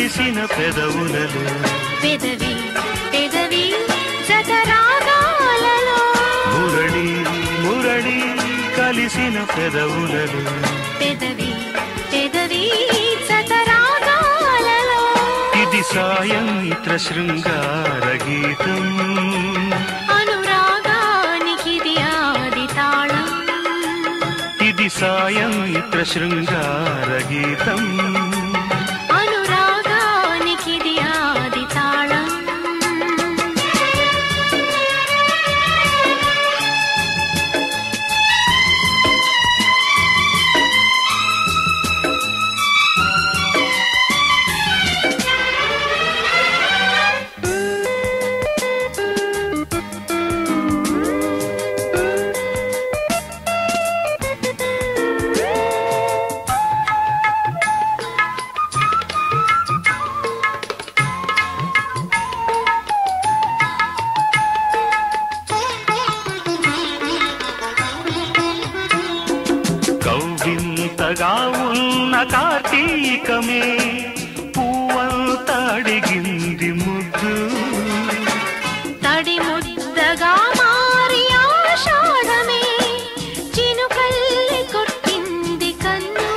కలిసిన పెదవులలో పెదవి పెదవి జతరాగాలలో మురళి మురళి కలిసిన పెదవులలో పెదవి పెదవి జతరాగాలలో ఇది సాయంత్ర శృంగార గీతం అనురాగానికిది ఆది తాళం ఇది సాయంత్ర శృంగార గీతం అనురాగానికిది ఆది తాళం కౌగింతగా ఉన్న కార్తీకమే పువ్వంత అడిగింది ముద్దు తడి ముద్దగా మారి ఆషాఢమే చినుకల్లి కొట్టింది కన్ను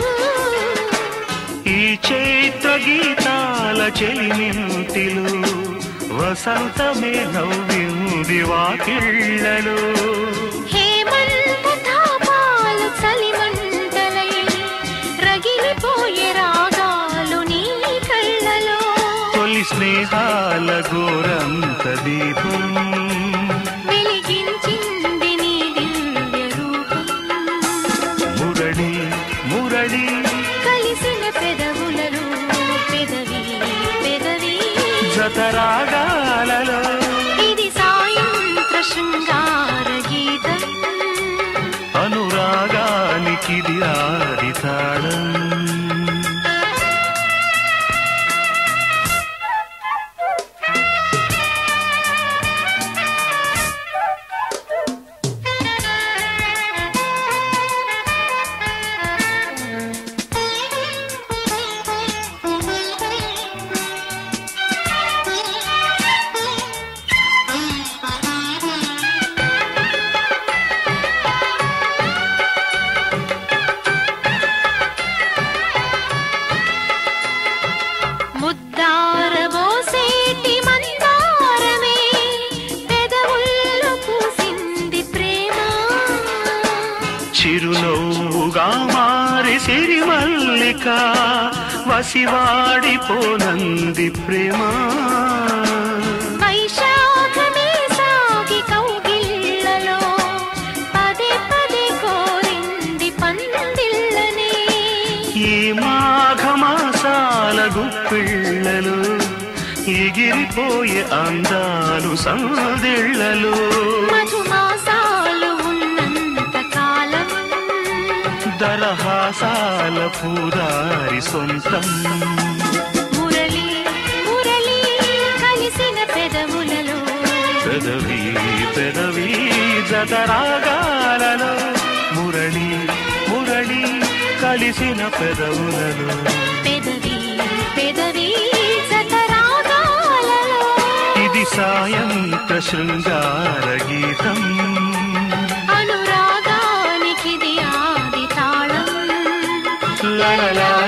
ఈ చైత్ర గీతాల చెలిమింటిలో వసంతమే నవ్వింది వాకిళ్ళలో హేమంత తాపాలు చలిమంటలై రగిలిపోయే రాగాలు నీ కళ్ళలో తొలి స్నేహాల గోరంత దీపం వెలిగించింది నీ దివ్య రూపం మురళి మురళి కలిసిన పెదవులలో పెదవి పెదవి జతరాగాలలో ఇది సాయంత్ర శృంగార గీతం అనురాగానికిది ఆదితాళం ముద్దారబోసేటి మందారమే పెదవుల్లో పూసింది ప్రేమ చిరునవ్వుగా మారి సిరిమల్లిక వసివాడిపోనంది ప్రేమ వైశాఖమే సాగి కౌగిళ్ళలో పదే పదే కోరింది పందిళ్ళనే ఈ మాఘమాసాల గుప్పిళ్ళలు ఎగిరిపోయే అందాలు సందిళ్ళలు మధుమాసాలు ఉన్నంత కాలం దరహాసాల పూదారి సొంతం మురళి మురళి కలిసిన పెదవులలో పెదవి పెదవి జతరాగాలలో మురళి మురళి కలిసిన పెదవులలో పెదవి పెదవి జతరాగాలలో ఇది సాయంత్ర శృంగార గీతం అనురాగానికిది ఆది తాళం లలలా